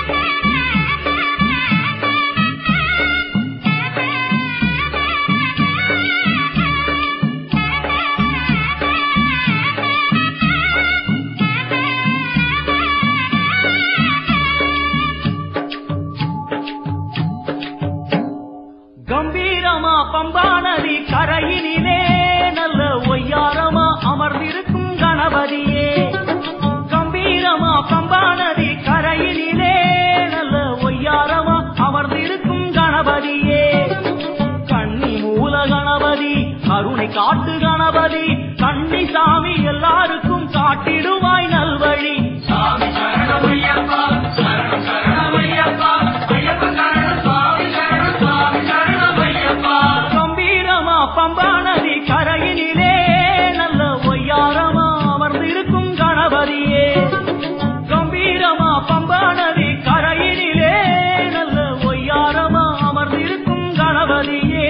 கம்பீரமா பம்பா நதி கரையினிலே நல்ல ஒய்யாரமா அமர்ந்திருக்கும் கணபதியே கம்பீரமா பம்பா நதி கரையினிலே நல்ல ஒய்யாரமா அமர்ந்திருக்கும் கணபதியே கண்ணி மூல கணபதி கருணை காட்டு கணபதி கண்ணி சாமி எல்லாருக்கும் காட்டிடுவாய் நல்வழி சாமி சரணமையப்பா சரணம் சரணமையப்பா ஐயப்ப சரணம் சுவாமி சரணம் சுவாமி சரணமையப்பா கம்பீரமா பம்பா நதி கரையினிலே நல்ல ஒய்யாரமா அமர்ந்திருக்கும் கணபதியே கம்பீரமா பம்பா நதி கரையினிலே நல்ல ஒய்யாரமா அமர்ந்திருக்கும் கணபதியே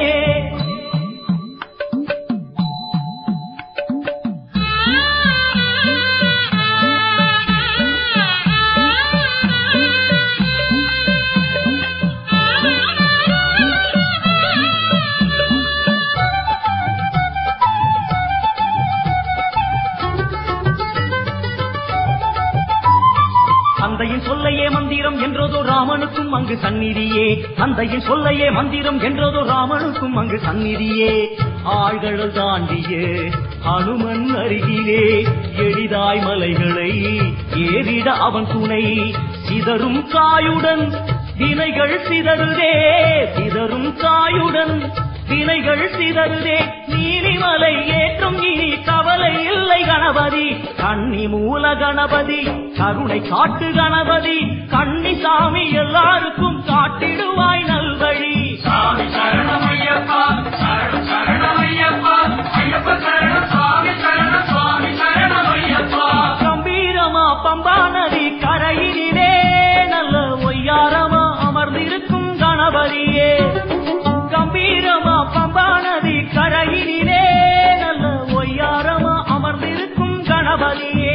தந்தையின் சொல்லையே மந்திரம் என்றதோ ராமனுக்கும் அங்கு சந்நிதியே தந்தையின் சொல்லையே மந்திரம் என்றதோ ராமனுக்கும் அங்கு சந்நிதியே ஆழ்கடல் தாண்டிய அனுமன் அருகிலே எளிதாய் மலைகளை ஏறிட அவன் துணை சிதறும் காயுடன் வினைகள் சிதறுதே சிதறும் காயுடன் வினைகள் சிதறுதே நீலிமலை ஏற்றும் இனி கவலை இல்லை கணபதி கண்ணி மூல கணபதி கருணை காட்டு கணபதி கண்ணி சாமி எல்லாருக்கும் காட்டிடுவாய் நல்வழி சாமி சரணமையப்பா சரணம் சரணமையப்பா ஐயப்ப சரணம் சுவாமி சரணம் சுவாமி சரணமையப்பா கம்பீரமா பம்பா நதி கரையினிலே நல்ல ஒய்யாரமா அமர்ந்திருக்கும் கணபதியே கம்பீரமா பம்பா நதி கரையினிலே நல்ல ஒய்யாரமா அமர்ந்திருக்கும் கணபதியே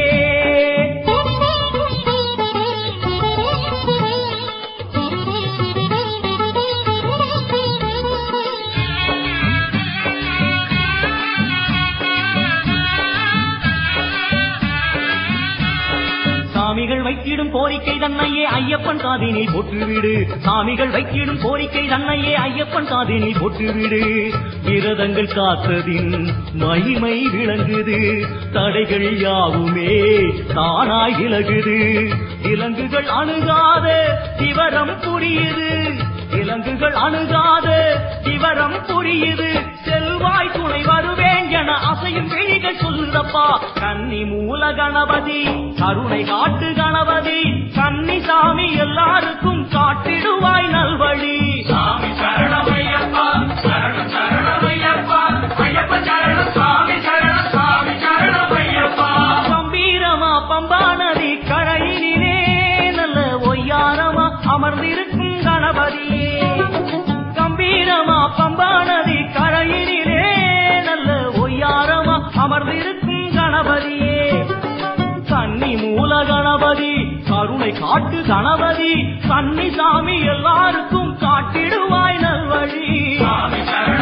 சாமிகள் வைத்திடும் கோரிக்கை தன்னையே ஐயப்பன் காதினில் போட்டுவிடு சாமிகள் வைத்திடும் கோரிக்கை தன்னையே ஐயப்பன் காதினில் போட்டுவிடு விரதங்கள் காத்ததின் மகிமை விளங்குது தடைகள் யாவுமே தானாய் விலகுது விலங்குகள் அணுகாத விவரம் புரியுது விலங்குகள் அணுகாத விவரம் புரியுது செல்வாய் துணை வருவேன் என அசையும் விழிகள் சொல்லுதப்பா கன்னி மூல கணபதி கருணை காட்டு கணபதி கன்னி சாமி எல்லாருக்கும் காட்டிடுவாய் நல்வழி சாமி சரணமையப்பா சரணம் சரணமையப்பா ஐயப்ப சரணம் சுவாமி சரணம் சுவாமி சரணமையப்பா கம்பீரமா பம்பா நதி கரையினிலே நல்ல ஒய்யாரமா அமர்ந்திருக்கும் கணபதியே கம்பீரமா பம்பா நதி கரையினிலே நல்ல ஒய்யாரமா அமர்ந்திருக்கும் கணபதியே கன்னி மூல கணபதி கருணை காட்டு கணபதி கன்னி சாமி எல்லாருக்கும் காட்டிடுவாய் நல்வழி சாமி சரணம்